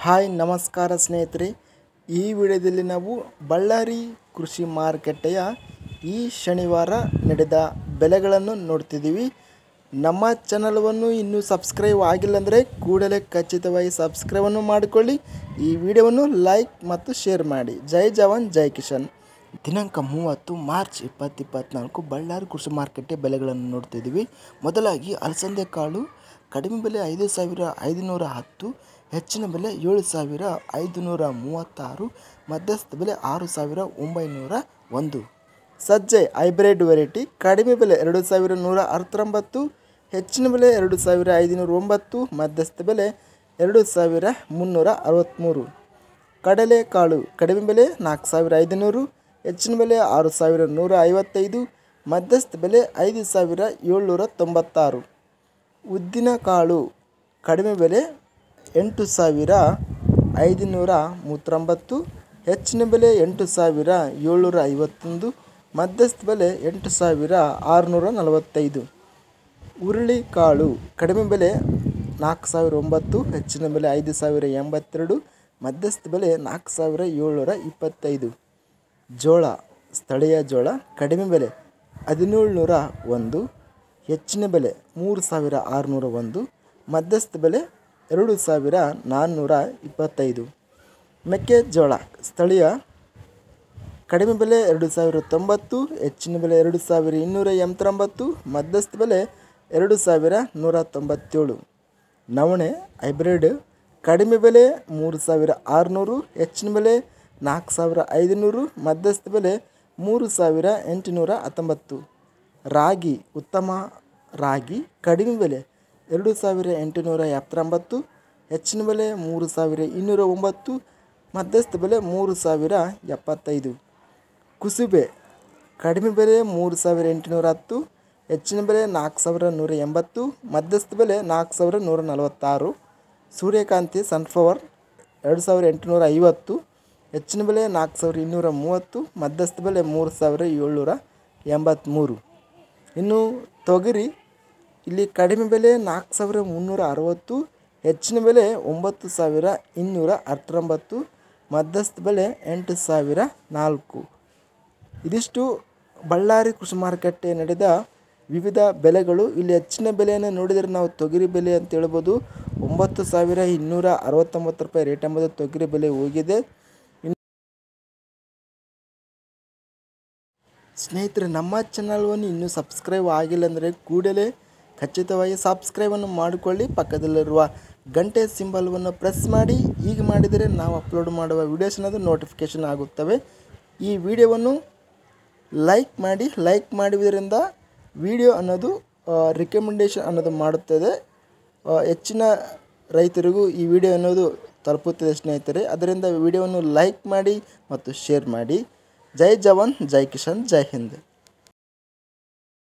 hi ನಮಸ್ಕಾರ ಸ್ನೇಹಿತರೆ ಈ ವಿಡಿಯೋದಲ್ಲಿ ನಾವು ಬಳ್ಳಾರಿ ಕೃಷಿ ಮಾರುಕಟ್ಟೆಯ ಈ ಶನಿವಾರ ನಡೆದ ಬೆಲೆಗಳನ್ನು ನೋಡ್ತಿದ್ದೀವಿ ನಮ್ಮ ಚಾನಲವನ್ನು ಇನ್ನೂ ಸಬ್ಸ್ಕ್ರೈಬ್ ಆಗಿಲ್ಲ ಅಂದರೆ ಕೂಡಲೇ ಖಚಿತವಾಗಿ ಸಬ್ಸ್ಕ್ರೈಬನ್ನು ಮಾಡಿಕೊಳ್ಳಿ ಈ ವಿಡಿಯೋವನ್ನು ಲೈಕ್ ಮತ್ತು ಶೇರ್ ಮಾಡಿ ಜೈ ಜವಾನ್ ಜೈ ಕಿಶನ್ ದಿನಾಂಕ ಮೂವತ್ತು ಮಾರ್ಚ್ ಇಪ್ಪತ್ತು ಇಪ್ಪತ್ನಾಲ್ಕು ಬಳ್ಳಾರಿ ಕೃಷಿ ಮಾರುಕಟ್ಟೆ ಬೆಲೆಗಳನ್ನು ನೋಡ್ತಿದ್ದೀವಿ ಮೊದಲಾಗಿ ಅಲಸಂದೆ ಕಾಳು ಕಡಿಮೆ ಬೆಲೆ ಐದು ಸಾವಿರ ಐದುನೂರ ಹತ್ತು ಹೆಚ್ಚಿನ ಬೆಲೆ ಏಳು ಸಾವಿರ ಐದುನೂರ ಮೂವತ್ತಾರು ಮಧ್ಯಸ್ಥ ಬೆಲೆ ಆರು ಸಾವಿರ ಒಂಬೈನೂರ ಒಂದು ಸಜ್ಜೆ ಹೈಬ್ರಿಡ್ ವೆರೈಟಿ ಕಡಿಮೆ ಬೆಲೆ ಎರಡು ಸಾವಿರ ನೂರ ಅರವತ್ತೊಂಬತ್ತು ಹೆಚ್ಚಿನ ಬೆಲೆ ಎರಡು ಸಾವಿರ ಐದುನೂರ ಒಂಬತ್ತು ಮಧ್ಯಸ್ಥ ಬೆಲೆ ಎರಡು ಸಾವಿರ ಮುನ್ನೂರ ಅರವತ್ತ್ಮೂರು ಕಡಲೆಕಾಳು ಕಡಿಮೆ ಬೆಲೆ ನಾಲ್ಕು ಸಾವಿರ ಐದುನೂರು ಹೆಚ್ಚಿನ ಬೆಲೆ ಆರು ಸಾವಿರ ನೂರ ಐವತ್ತೈದು ಮಧ್ಯಸ್ಥ ಬೆಲೆ ಐದು ಸಾವಿರ ಏಳ್ನೂರ ತೊಂಬತ್ತಾರು ಉದ್ದಿನಕಾಳು ಕಡಿಮೆ ಬೆಲೆ ಎಂಟು ಸಾವಿರ ಐದುನೂರ ಮೂವತ್ತೊಂಬತ್ತು ಹೆಚ್ಚಿನ ಬೆಲೆ ಎಂಟು ಸಾವಿರ ಏಳ್ನೂರ ಐವತ್ತೊಂದು ಮಧ್ಯಸ್ಥ ಬೆಲೆ ಎಂಟು ಸಾವಿರ ಆರುನೂರ ನಲವತ್ತೈದು ಹುರುಳಿಕಾಳು ಕಡಿಮೆ ಬೆಲೆ ನಾಲ್ಕು ಸಾವಿರ ಒಂಬತ್ತು ಹೆಚ್ಚಿನ ಬೆಲೆ ಐದು ಸಾವಿರ ಎಂಬತ್ತೆರಡು ಮಧ್ಯಸ್ಥ ಬೆಲೆ ನಾಲ್ಕು ಸಾವಿರ ಏಳ್ನೂರ ಇಪ್ಪತ್ತೈದು ಜೋಳ ಸ್ಥಳೀಯ ಜೋಳ ಕಡಿಮೆ ಬೆಲೆ ಹದಿನೇಳು ನೂರ ಒಂದು ಹೆಚ್ಚಿನ ಬೆಲೆ ಮೂರು ಸಾವಿರ ಆರುನೂರ ಒಂದು ಮಧ್ಯಸ್ಥ ಬೆಲೆ ಎರಡು ಸಾವಿರ ನಾನ್ನೂರ ಇಪ್ಪತ್ತೈದು ಮೆಕ್ಕೆಜೋಳ ಸ್ಥಳೀಯ ಕಡಿಮೆ ಬೆಲೆ ಎರಡು ಸಾವಿರ ತೊಂಬತ್ತು ಹೆಚ್ಚಿನ ಬೆಲೆ ಎರಡು ಸಾವಿರ ಇನ್ನೂರ ಎಂಬತ್ತೊಂಬತ್ತು ಮಧ್ಯಸ್ಥ ಬೆಲೆ ಎರಡು ಸಾವಿರ ನೂರ ತೊಂಬತ್ತೇಳು ನವಣೆ ಹೈಬ್ರಿಡ್ ಕಡಿಮೆ ಬೆಲೆ ಮೂರು ಸಾವಿರ ಆರುನೂರು ಹೆಚ್ಚಿನ ಬೆಲೆ ನಾಲ್ಕು ಸಾವಿರ ಐದುನೂರು ಮಧ್ಯಸ್ಥ ಬೆಲೆ ಮೂರು ಸಾವಿರ ಎಂಟುನೂರ ಹತ್ತೊಂಬತ್ತು ರಾಗಿ ಉತ್ತಮ ರಾಗಿ ಕಡಿಮೆ ಬೆಲೆ ಎರಡು ಸಾವಿರ ಎಂಟುನೂರ ಎಪ್ಪತ್ತೊಂಬತ್ತು ಹೆಚ್ಚಿನ ಬೆಲೆ ಮೂರು ಸಾವಿರ ಇನ್ನೂರ ಒಂಬತ್ತು ಮಧ್ಯಸ್ಥ ಬೆಲೆ ಮೂರು ಸಾವಿರ ಎಪ್ಪತ್ತೈದು ಕುಸುಬೆ ಕಡಿಮೆ ಬೆಲೆ ಮೂರು ಸಾವಿರ ಎಂಟುನೂರ ಹತ್ತು ಹೆಚ್ಚಿನ ಬೆಲೆ ನಾಲ್ಕು ಸಾವಿರ ನೂರ ಎಂಬತ್ತು ಮಧ್ಯಸ್ಥ ಬೆಲೆ ನಾಲ್ಕು ಸಾವಿರ ನೂರ ನಲವತ್ತಾರು ಸೂರ್ಯಕಾಂತಿ ಸನ್ಫ್ಲವರ್ ಎರಡು ಸಾವಿರ ಎಂಟುನೂರ ಐವತ್ತು ಹೆಚ್ಚಿನ ಬೆಲೆ ನಾಲ್ಕು ಸಾವಿರ ಇನ್ನೂರ ಮೂವತ್ತು ಮಧ್ಯಸ್ಥ ಬೆಲೆ ಮೂರು ಸಾವಿರ ಏಳ್ನೂರ ಎಂಬತ್ತ್ಮೂರು ಇನ್ನು ತೊಗರಿ ಇಲ್ಲಿ ಕಡಿಮೆ ಬೆಲೆ ನಾಲ್ಕು ಸಾವಿರ ಮುನ್ನೂರ ಅರವತ್ತು ಹೆಚ್ಚಿನ ಬೆಲೆ ಒಂಬತ್ತು ಸಾವಿರ ಇನ್ನೂರ ಹತ್ತೊಂಬತ್ತು ಮಧ್ಯಸ್ಥ ಬೆಲೆ ಎಂಟು ಸಾವಿರ ನಾಲ್ಕು ಇದಿಷ್ಟು ಬಳ್ಳಾರಿ ಕೃಷಿ ಮಾರುಕಟ್ಟೆ ನಡೆದ ವಿವಿಧ ಬೆಲೆಗಳು ಇಲ್ಲಿ ಹೆಚ್ಚಿನ ಬೆಲೆಯನ್ನು ನೋಡಿದರೆ ನಾವು ತೊಗರಿ ಬೆಲೆ ಅಂತ ಹೇಳ್ಬೋದು ಒಂಬತ್ತು ಸಾವಿರ ಇನ್ನೂರ ಅರವತ್ತೊಂಬತ್ತು ರೂಪಾಯಿ ರೇಟ್ ಎಂಬುದು ತೊಗರಿ ಬೆಲೆ ಹೋಗಿದೆ ಸ್ನೇಹಿತರೆ ನಮ್ಮ ಚಾನಲ್ವನ್ನು ಇನ್ನೂ ಸಬ್ಸ್ಕ್ರೈಬ್ ಆಗಿಲ್ಲ ಅಂದರೆ ಕೂಡಲೇ ಖಚಿತವಾಗಿ ಸಬ್ಸ್ಕ್ರೈಬನ್ನು ಮಾಡಿಕೊಳ್ಳಿ ಪಕ್ಕದಲ್ಲಿರುವ ಗಂಟೆ ಸಿಂಬಲ್ವನ್ನು ಪ್ರೆಸ್ ಮಾಡಿ ಈಗ ಮಾಡಿದರೆ ನಾವು ಅಪ್ಲೋಡ್ ಮಾಡುವ ವೀಡಿಯೋಸ್ ಅನ್ನೋದು ನೋಟಿಫಿಕೇಷನ್ ಆಗುತ್ತವೆ ಈ ವಿಡಿಯೋವನ್ನು ಲೈಕ್ ಮಾಡಿ ಲೈಕ್ ಮಾಡುವುದರಿಂದ ವಿಡಿಯೋ ಅನ್ನೋದು ರಿಕಮೆಂಡೇಷನ್ ಅನ್ನೋದು ಮಾಡುತ್ತದೆ ಆ, ಹೆಚ್ಚಿನ ರೈತರಿಗೂ ಈ ವಿಡಿಯೋ ಅನ್ನೋದು ತಲುಪುತ್ತದೆ ಸ್ನೇಹಿತರೆ ಅದರಿಂದ ವಿಡಿಯೋವನ್ನು ಲೈಕ್ ಮಾಡಿ ಮತ್ತು ಶೇರ್ ಮಾಡಿ ಜೈ ಜವಾನ್ ಜೈ ಕಿಶನ್ ಜೈ ಹಿಂದ್